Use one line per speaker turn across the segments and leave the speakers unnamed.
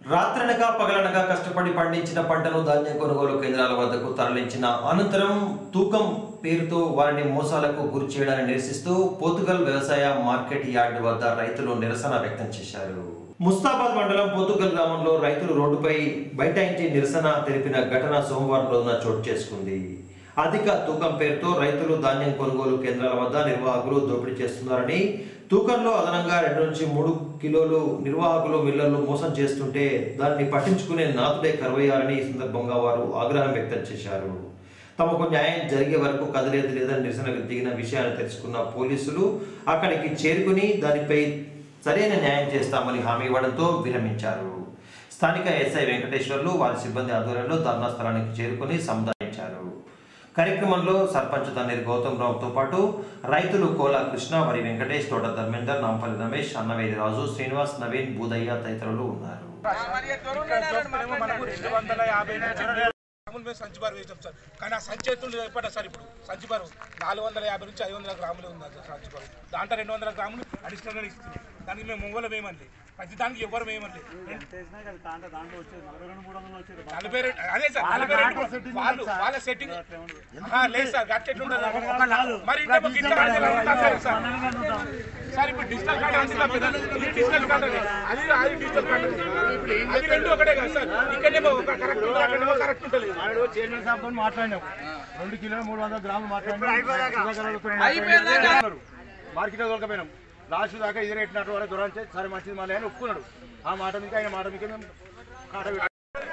రాత్రనక పగలనక కష్టపడి పండించిన పంటను ధాన్యం కొనుగోలు కేంద్రాల వద్దకు తరలించిన అనంతరం తూకం పేరుతో వారిని మోసాలకు గురి చేయడాన్ని నిరసిస్తూ పోతుగల్ వ్యవసాయ మార్కెట్ యార్డ్ వద్ద రైతులు నిరసన వ్యక్తం చేశారు ముస్తాబాద్ మండలం పోతుగల్ గ్రామంలో రైతులు రోడ్డుపై బైఠాయించి నిరసన తెలిపిన ఘటన సోమవారం రోజున చోటు చేసుకుంది అధిక తూకం పేరుతో రైతులు ధాన్యం కొనుగోలు కేంద్రాల వద్ద నిర్వాహకులు దోపిడీ చేస్తున్నారని తూకంలో అదనంగా రెండు నుంచి మూడు కిలోలు నిర్వాహకులు మిల్లర్లు మోసం చేస్తుంటే దాన్ని పట్టించుకునే నాతుడే కరువయ్యారని ఈ సందర్భంగా వారు ఆగ్రహం వ్యక్తం చేశారు తమకు న్యాయం జరిగే వరకు కదలేదు లేదని నిరసనకు దిగిన విషయాన్ని తెలుసుకున్న పోలీసులు అక్కడికి చేరుకుని దానిపై సరైన న్యాయం చేస్తామని హామీ ఇవ్వడంతో విరమించారు స్థానిక ఎస్ఐ వెంకటేశ్వర్లు వారి సిబ్బంది ఆధ్వర్యంలో ధర్నా స్థలానికి చేరుకుని సముదాయించారు కార్యక్రమంలో సర్పంచ్ తన్నీరు గౌతమ్ రావుతో పాటు రైతులు కోలా కృష్ణ వరి వెంకటేష్ తోట ధర్మేందర్ నాంపల్లి రమేష్ అన్నవేది రాజు శ్రీనివాస్ నవీన్ భూదయ్య తదితరులు ఉన్నారు
ఏమో మనకు రెండు వందల యాభై నుంచి గ్రాములు మేము సంచి బారు వేసాం సార్ కానీ ఆ సంచి ఎత్తుండే చెప్పట సార్ ఇప్పుడు సంచి బారు నాలుగు వందల యాభై నుంచి ఐదు వందల గ్రాములు ఉంది సార్ సంచి బారు దాంట్లో రెండు వందల గ్రాములు అడిషనల్గా ఇస్తుంది దానికి మేము మొంగోలు వేయమండి ప్రతి దానికి ఎవరు వేయమండి నలభై రెండు అదే సార్ నలభై రెండు వాళ్ళు వాళ్ళ సెట్టింగ్ లేదు సార్ గట్టెట్లు ఉండదు మరి ఇంత గిట్ల కట్టాలి సార్ సార్ ఇప్పుడు డిజిటల్ కార్డు అంటున్నా కదా ఇది డిజిటల్ కార్డు అది అది అది డిజిటల్ కార్డు అది రెండు ఒకటే కదా సార్ ఇక్కడేమో ఒక కరెక్ట్ ఉంటుంది అక్కడేమో కరెక్ట్ ఉంటుంది
నాడు చైర్మన్ సాబ్ తో మాట్లాడినాం రెండు కిలో మూడు వందల గ్రాములు మాట్లాడినాం మార్కెట్ దొరకపోయినాం లాస్ట్ దాకా ఎదురెట్టినట్టు వరకు దొరంచే సరే మంచిది మళ్ళీ అని ఒప్పుకున్నాడు ఆ మాట మీకు ఆయన మాట మీకు మేము కాట పెట్టాం.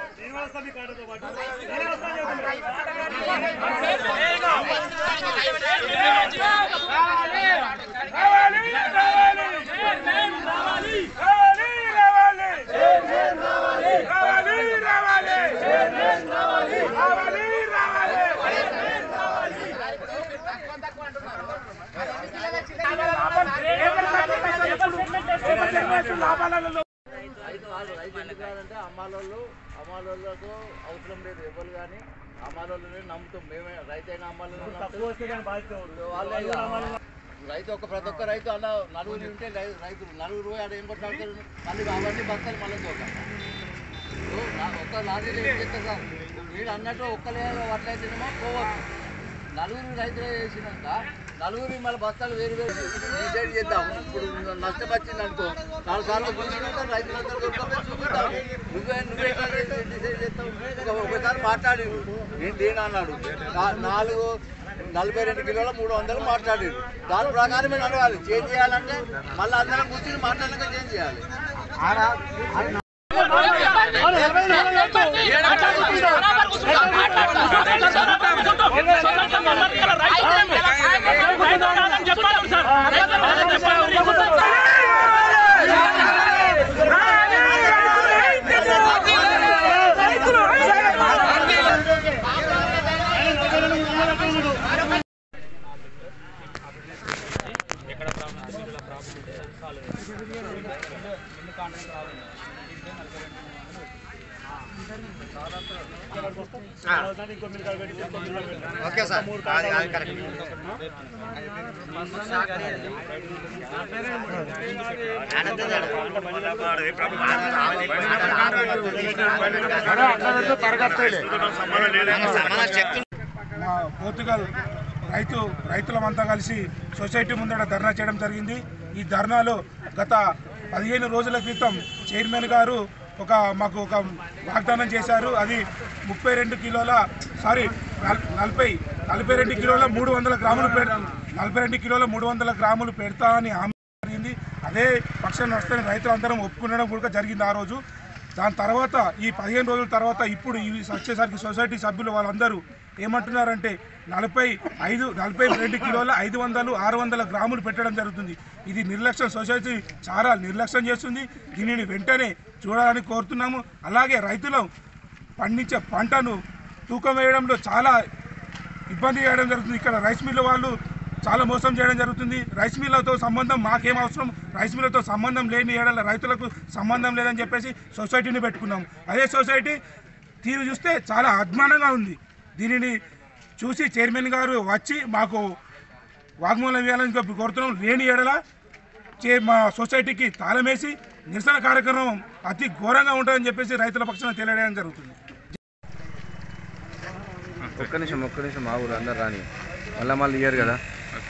రైతు వాళ్ళు రైతు ఎందుకు కాదంటే అమ్మాలోళ్ళు అమ్మాలోళ్ళకు అవసరం లేదు ఎవరు కానీ అమ్మాలోళ్ళని నమ్ముతాం మేమే రైతు అయినా అమ్మాలో వాళ్ళే ఇక. రైతు ఒక ప్రతి ఒక్క రైతు అలా నలుగురు ఉంటే రై- రైతులు నలుగురు పోయి ఆడ ఏం కొట్టాడుతారు మళ్ళీ అవన్నీ బస్తాలు మళ్ళీ తోక ఒక్క లారీలో ఏం చేస్తారు సార్ మీరు అన్నట్టు ఒక్కలే అట్లయితేనేమో పోవచ్చు నలుగురు రైతులే చేసినాక నలుగురు మళ్ళీ బస్తాలు వేరు వేరు డిసైడ్ చేద్దాం ఇప్పుడు నష్టం వచ్చింది అనుకో నాలుగు సార్లు కూర్చున్నాక రైతులందరూ కొట్టుకొని చూపిద్దాం నువ్వే నువ్వే డిసైడ్ చేస్తావు ఒక- ఒకసారి మాట్లాడి నేను దేని అన్నాడు నా- నాలుగు నలభై రెండు కిలోల మూడు వందలు మాట్లాడారు దాని ప్రకారం మేము అడగాలి చేంజ్ చేయాలంటే మళ్ళీ అందరం కూర్చుని మాట్లాడినాక చేంజ్ చేయాలి
మా పోర్చుగల్ రైతు రైతులమంతా కలిసి సొసైటీ ముందర ధర్నా చేయడం జరిగింది ఈ ధర్నాలో గత పదిహేను రోజుల క్రితం చైర్మన్ గారు ఒక మాకు ఒక వాగ్దానం చేశారు అది ముప్పై రెండు కిలోల సారీ నల్- నలభై నలభై రెండు కిలోల మూడు వందల గ్రాములు పెడ నలభై రెండు కిలోల మూడు వందల గ్రాములు పెడతా అని హామీ జరిగింది అదే పక్షం నష్టం రైతులందరం ఒప్పుకునడం కూడా జరిగింది ఆ రోజు దాని తర్వాత ఈ పదిహేను రోజుల తర్వాత ఇప్పుడు ఇవి వచ్చేసరికి సొసైటీ సభ్యులు వాళ్ళందరూ ఏమంటున్నారంటే నలభై ఐదు నలభై రెండు కిలోల ఐదు వందలు ఆరు వందల గ్రాములు పెట్టడం జరుగుతుంది ఇది నిర్లక్ష్యం సొసైటీ చాలా నిర్లక్ష్యం చేస్తుంది దీనిని వెంటనే చూడాలని కోరుతున్నాము అలాగే రైతులు పండించే పంటను తూకం వేయడంలో చాలా ఇబ్బంది చేయడం జరుగుతుంది ఇక్కడ రైస్ మిల్లు వాళ్ళు చాలా మోసం చేయడం జరుగుతుంది రైస్ మిల్లతో సంబంధం మాకేం అవసరం రైస్ మిల్లతో సంబంధం లేని ఏడల రైతులకు సంబంధం లేదని చెప్పేసి సొసైటీని పెట్టుకున్నాం అదే సొసైటీ తీరు చూస్తే చాలా అద్మానంగా ఉంది దీనిని చూసి చైర్మన్ గారు వచ్చి మాకు వాగ్మూలం ఇవ్వాలని చెప్పి కోరుతున్నాం లేని ఏడల చే మా సొసైటీకి తాళమేసి నిరసన కార్యక్రమం అతి ఘోరంగా ఉంటుందని చెప్పేసి రైతుల పక్షాన తెలియడం జరుగుతుంది
ఒక్క నిమిషం ఒక్క నిమిషం మా ఊరు అందరు రాని మళ్ళీ మళ్ళీ ఇయ్యరు కదా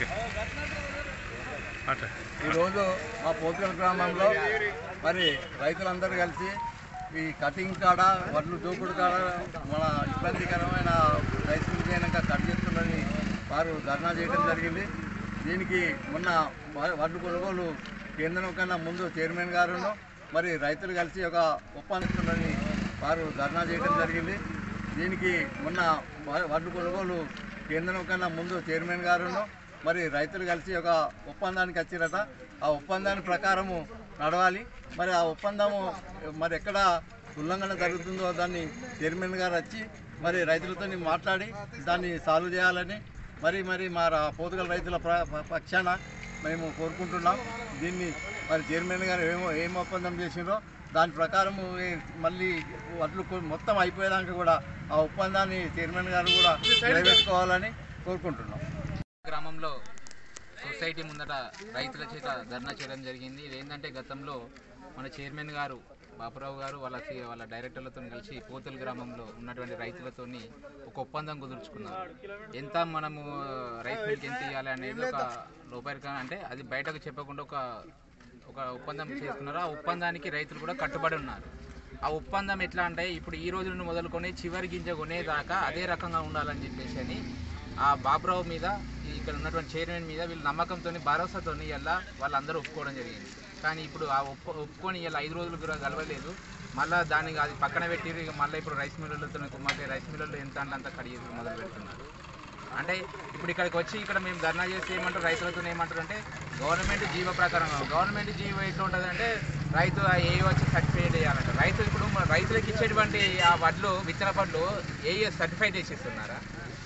ఈరోజు మా పోతుగల గ్రామంలో మరి రైతులందరూ కలిసి ఈ కటింగ్ కాడ వడ్లు దూకుడు కాడ మన ఇబ్బందికరమైన రైస్ మిల్ అయినాక కట్ చేస్తుందని వారు ధర్నా చేయడం జరిగింది దీనికి మొన్న వ- వడ్లు కొనుగోలు కేంద్రం కన్నా ముందు చైర్మన్ గారును మరి రైతులు కలిసి ఒక ఒప్పందిస్తుందని వారు ధర్నా చేయడం జరిగింది దీనికి మొన్న వ- వడ్లు కొనుగోలు కేంద్రం కన్నా ముందు చైర్మన్ గారును మరి రైతులు కలిసి ఒక ఒప్పందానికి వచ్చిరట ఆ ఒప్పందాన్ని ప్రకారము నడవాలి మరి ఆ ఒప్పందము మరి ఎక్కడ ఉల్లంఘన జరుగుతుందో దాన్ని చైర్మన్ గారు వచ్చి మరి రైతులతో మాట్లాడి దాన్ని సాల్వ్ చేయాలని మరి మరి మా రా- పోతుగల రైతుల ప్ర- ప- పక్షాన మేము కోరుకుంటున్నాం దీన్ని మరి చైర్మన్ గారు ఏమో ఏం ఒప్పందం చేసిండ్రో దాని ప్రకారము ఈ- మళ్ళీ వడ్లు కొ- మొత్తం అయిపోయేదాకా కూడా ఆ ఒప్పందాన్ని చైర్మన్ గారు కూడా నిలబెట్టుకోవాలని కోరుకుంటున్నాం
గ్రామంలో సొసైటీ ముందట రైతుల చేత ధర్నా చేయడం జరిగింది ఇదేంటంటే గతంలో మన చైర్మన్ గారు బాపురావు గారు వాళ్ళ సి- వాళ్ళ డైరెక్టర్లతో కలిసి పోతుల గ్రామంలో ఉన్నటువంటి రైతులతోని ఒక ఒప్పందం కుదుర్చుకున్నారు ఎంత మనము రైస్ మిల్క్ ఎంత ఇవ్వాలి అనేది ఒక లోపలిక అంటే అది బయటకు చెప్పకుండా ఒక ఒక ఒప్పందం చేసుకున్నారు ఆ ఒప్పందానికి రైతులు కూడా కట్టుబడి ఉన్నారు ఆ ఒప్పందం ఎట్లా అంటే ఇప్పుడు ఈ రోజు నుండి మొదలుకొని చివరి గింజ కొనేదాకా అదే రకంగా ఉండాలని చెప్పేసి అని ఆ బాబురావు మీద ఈ ఇక్కడ ఉన్నటువంటి చైర్మన్ మీద వీళ్ళు నమ్మకంతో భరోసాతో ఇలా వాళ్ళందరూ ఒప్పుకోవడం జరిగింది కానీ ఇప్పుడు ఆ ఒప్పు ఒప్పుకొని ఇలా ఐదు రోజులు కూడా కలవలేదు మళ్ళీ దానికి అది పక్కన పెట్టి ఇక మళ్ళీ ఇప్పుడు రైస్ మిల్లులతో కుమ్మకి రైస్ మిల్లులు ఎంత అంటే అంత కడిగి మొదలు పెడుతున్నారు అంటే ఇప్పుడు ఇక్కడికి వచ్చి ఇక్కడ మేము ధర్నా చేసి ఏమంటారు రైతులతో ఏమంటారు అంటే గవర్నమెంట్ జీవో ప్రకారం గవర్నమెంట్ జీవో ఎట్లా ఉంటుంది అంటే రైతు ఆ ఏ వచ్చి సర్టిఫికేట్ చేయాలంట రైతు ఇప్పుడు మన రైతులకు ఇచ్చేటువంటి ఆ వడ్లు విత్తన వడ్లు ఏ సర్టిఫైడ్ చేసి ఇస్తున్నారా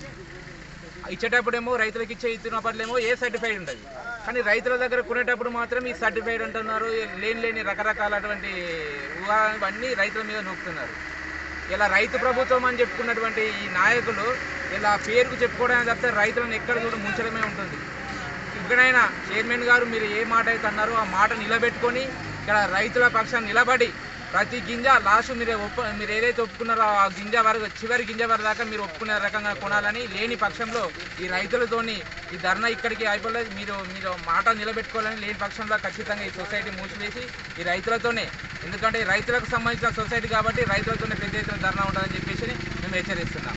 ఇచ్చేటప్పుడేమో రైతులకు ఇచ్చే ఇచ్చిన పట్లేమో ఏ సర్టిఫైడ్ ఉంటుంది కానీ రైతుల దగ్గర కొనేటప్పుడు మాత్రం ఈ సర్టిఫైడ్ అంటున్నారు లేని లేని రకరకాలటువంటి ఊహాలు అన్నీ రైతుల మీద నొక్కుతున్నారు ఇలా రైతు ప్రభుత్వం అని చెప్పుకున్నటువంటి ఈ నాయకులు ఇలా పేరుకు చెప్పుకోవడానికి తప్పితే రైతులను ఎక్కడ కూడా ముంచడమే ఉంటుంది ఇక్కడైనా చైర్మన్ గారు మీరు ఏ మాట అయితే అన్నారో ఆ మాట నిలబెట్టుకొని ఇక్కడ రైతుల పక్షాన్ని నిలబడి ప్రతి గింజ లాస్ట్ మీరు ఒప్ప మీరు ఏదైతే ఒప్పుకున్నారో ఆ గింజ వరకు చివరి గింజ వరకు దాకా మీరు ఒప్పుకునే రకంగా కొనాలని లేని పక్షంలో ఈ రైతులతోని ఈ ధర్నా ఇక్కడికి అయిపోలేదు మీరు మీరు మాట నిలబెట్టుకోవాలని లేని పక్షంలో ఖచ్చితంగా ఈ సొసైటీ మూసివేసి ఈ రైతులతోనే ఎందుకంటే ఈ రైతులకు సంబంధించిన సొసైటీ కాబట్టి రైతులతోనే పెద్ద ఎత్తున ధర్నా ఉంటుందని చెప్పేసి మేము హెచ్చరిస్తున్నాం